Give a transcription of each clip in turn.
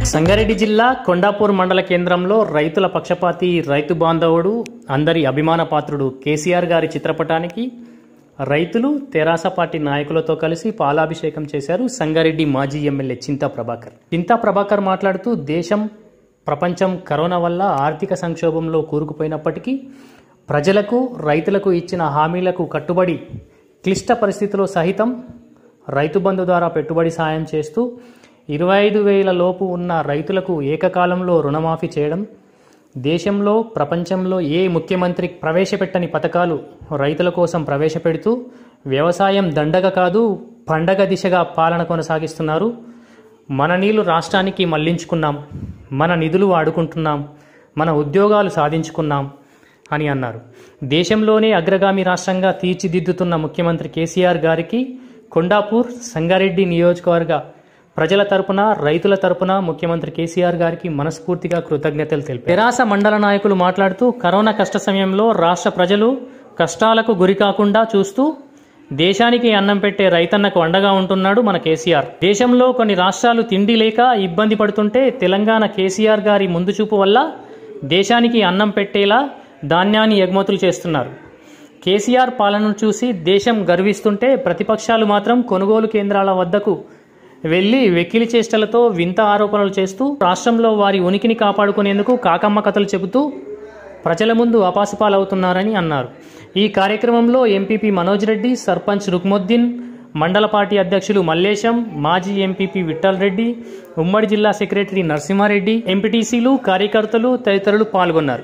సంగారెడ్డి జిల్లా కొండాపూర్ మండల కేంద్రంలో రైతుల పక్షపాతి రైతు బాంధవుడు అందరి అభిమాన పాత్రుడు కేసీఆర్ గారి చిత్రపటానికి రైతులు తెరాస పార్టీ నాయకులతో కలిసి పాలాభిషేకం చేశారు సంగారెడ్డి మాజీ ఎమ్మెల్యే చింతా ప్రభాకర్ చింతా ప్రభాకర్ మాట్లాడుతూ దేశం ప్రపంచం కరోనా వల్ల ఆర్థిక సంక్షోభంలో కూరుకుపోయినప్పటికీ ప్రజలకు రైతులకు ఇచ్చిన హామీలకు కట్టుబడి క్లిష్ట పరిస్థితిలో సహితం రైతు బంధు ద్వారా పెట్టుబడి సాయం చేస్తూ ఇరవై ఐదు వేల లోపు ఉన్న రైతులకు ఏకకాలంలో రుణమాఫీ చేయడం దేశంలో ప్రపంచంలో ఏ ముఖ్యమంత్రి ప్రవేశపెట్టని పథకాలు రైతుల కోసం ప్రవేశపెడుతూ వ్యవసాయం దండగ కాదు పండగ దిశగా పాలన కొనసాగిస్తున్నారు మన నీళ్లు రాష్ట్రానికి మళ్లించుకున్నాం మన నిధులు వాడుకుంటున్నాం మన ఉద్యోగాలు సాధించుకున్నాం అని అన్నారు దేశంలోనే అగ్రగామి రాష్ట్రంగా తీర్చిదిద్దుతున్న ముఖ్యమంత్రి కేసీఆర్ గారికి కొండాపూర్ సంగారెడ్డి నియోజకవర్గ ప్రజల తరపున రైతుల తరపున ముఖ్యమంత్రి కేసీఆర్ గారికి మనస్ఫూర్తిగా కృతజ్ఞతలు తెలిపారు తెరాస మండల నాయకులు మాట్లాడుతూ కరోనా కష్ట సమయంలో రాష్ట్ర ప్రజలు కష్టాలకు గురి కాకుండా చూస్తూ దేశానికి అన్నం పెట్టే రైతన్నకు అండగా ఉంటున్నాడు మన కేసీఆర్ దేశంలో కొన్ని రాష్ట్రాలు తిండి లేక ఇబ్బంది పడుతుంటే తెలంగాణ కేసీఆర్ గారి ముందు చూపు వల్ల దేశానికి అన్నం పెట్టేలా ధాన్యాన్ని ఎగుమతులు చేస్తున్నారు కేసీఆర్ పాలనను చూసి దేశం గర్విస్తుంటే ప్రతిపక్షాలు మాత్రం కొనుగోలు కేంద్రాల వద్దకు వెళ్లి వెకిలి చేష్టలతో వింత ఆరోపణలు చేస్తూ రాష్ట్రంలో వారి ఉనికిని కాపాడుకునేందుకు కాకమ్మ కథలు చెబుతూ ప్రజల ముందు అపాసుపాలవుతున్నారని అన్నారు ఈ కార్యక్రమంలో ఎంపీపీ మనోజ్ రెడ్డి సర్పంచ్ రుక్ముద్దీన్ మండల పార్టీ అధ్యక్షులు మల్లేశం మాజీ ఎంపీపీ విఠల్ రెడ్డి ఉమ్మడి జిల్లా సెక్రటరీ నరసింహారెడ్డి ఎంపీటీసీలు కార్యకర్తలు తదితరులు పాల్గొన్నారు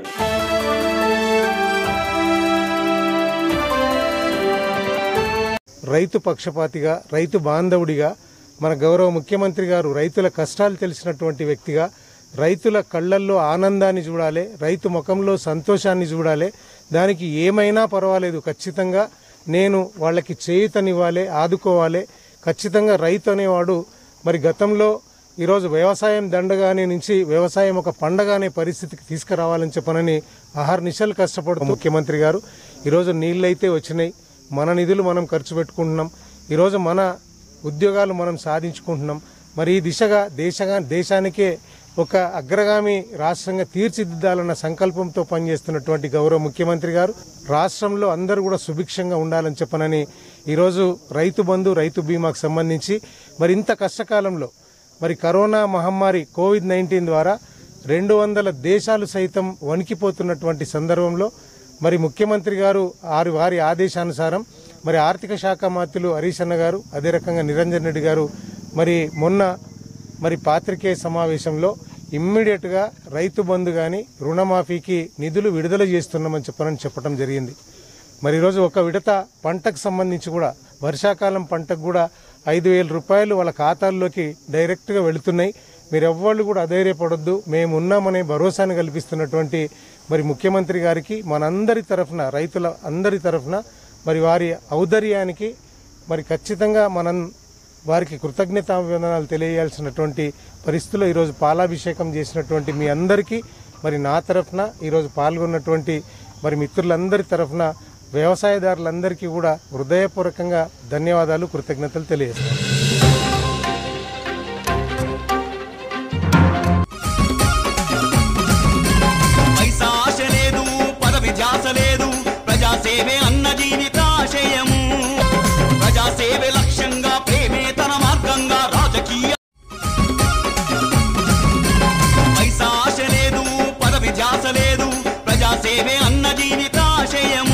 రైతు పక్షపాతిగా రైతు బాంధవుడిగా మన గౌరవ ముఖ్యమంత్రి గారు రైతుల కష్టాలు తెలిసినటువంటి వ్యక్తిగా రైతుల కళ్ళల్లో ఆనందాన్ని చూడాలి రైతు ముఖంలో సంతోషాన్ని చూడాలి దానికి ఏమైనా పర్వాలేదు ఖచ్చితంగా నేను వాళ్ళకి చేయుతనివ్వాలి ఆదుకోవాలి ఖచ్చితంగా రైతు అనేవాడు మరి గతంలో ఈరోజు వ్యవసాయం దండగానే నుంచి వ్యవసాయం ఒక పండగ అనే పరిస్థితికి తీసుకురావాలని చెప్పనని అహర్నిశలు కష్టపడుతూ ముఖ్యమంత్రి గారు ఈరోజు నీళ్ళైతే వచ్చినాయి మన నిధులు మనం ఖర్చు పెట్టుకుంటున్నాం ఈరోజు మన ఉద్యోగాలు మనం సాధించుకుంటున్నాం మరి ఈ దిశగా దేశగా దేశానికే ఒక అగ్రగామి రాష్ట్రంగా తీర్చిదిద్దాలన్న సంకల్పంతో పనిచేస్తున్నటువంటి గౌరవ ముఖ్యమంత్రి గారు రాష్ట్రంలో అందరూ కూడా సుభిక్షంగా ఉండాలని చెప్పనని ఈరోజు రైతు బంధు రైతు బీమాకు సంబంధించి మరి ఇంత కష్టకాలంలో మరి కరోనా మహమ్మారి కోవిడ్ నైన్టీన్ ద్వారా రెండు వందల దేశాలు సైతం వణికిపోతున్నటువంటి సందర్భంలో మరి ముఖ్యమంత్రి గారు వారి వారి ఆదేశానుసారం మరి ఆర్థిక శాఖ మంత్రులు హరీష్ అన్న గారు అదే రకంగా నిరంజన్ రెడ్డి గారు మరి మొన్న మరి పాత్రికేయ సమావేశంలో ఇమ్మీడియట్గా రైతు బంధు కానీ రుణమాఫీకి నిధులు విడుదల చేస్తున్నామని చెప్పనని చెప్పడం జరిగింది మరి ఈరోజు ఒక విడత పంటకు సంబంధించి కూడా వర్షాకాలం పంటకు కూడా ఐదు వేల రూపాయలు వాళ్ళ ఖాతాల్లోకి డైరెక్ట్గా వెళుతున్నాయి మీరు ఎవ్వళ్ళు కూడా అధైర్యపడొద్దు మేము ఉన్నామనే భరోసాను కల్పిస్తున్నటువంటి మరి ముఖ్యమంత్రి గారికి మనందరి తరఫున రైతుల అందరి తరఫున మరి వారి ఔదర్యానికి మరి ఖచ్చితంగా మనం వారికి కృతజ్ఞతాభివందనాలు తెలియజేయాల్సినటువంటి పరిస్థితుల్లో ఈరోజు పాలాభిషేకం చేసినటువంటి మీ అందరికీ మరి నా తరఫున ఈరోజు పాల్గొన్నటువంటి మరి మిత్రులందరి తరఫున వ్యవసాయదారులందరికీ కూడా హృదయపూర్వకంగా ధన్యవాదాలు కృతజ్ఞతలు తెలియజేస్తాను పైసా ఆశ లేదు పదవి ధ్యాస లేదు ప్రజాసేవే అన్న జీవితాశయము ప్రజాసేవే లక్ష్యంగా ప్రేమే తన మార్గంగా రాజకీయ పైసా ఆశ లేదు పదవి ధ్యాస లేదు ప్రజాసేవే అన్న జీవితాశయము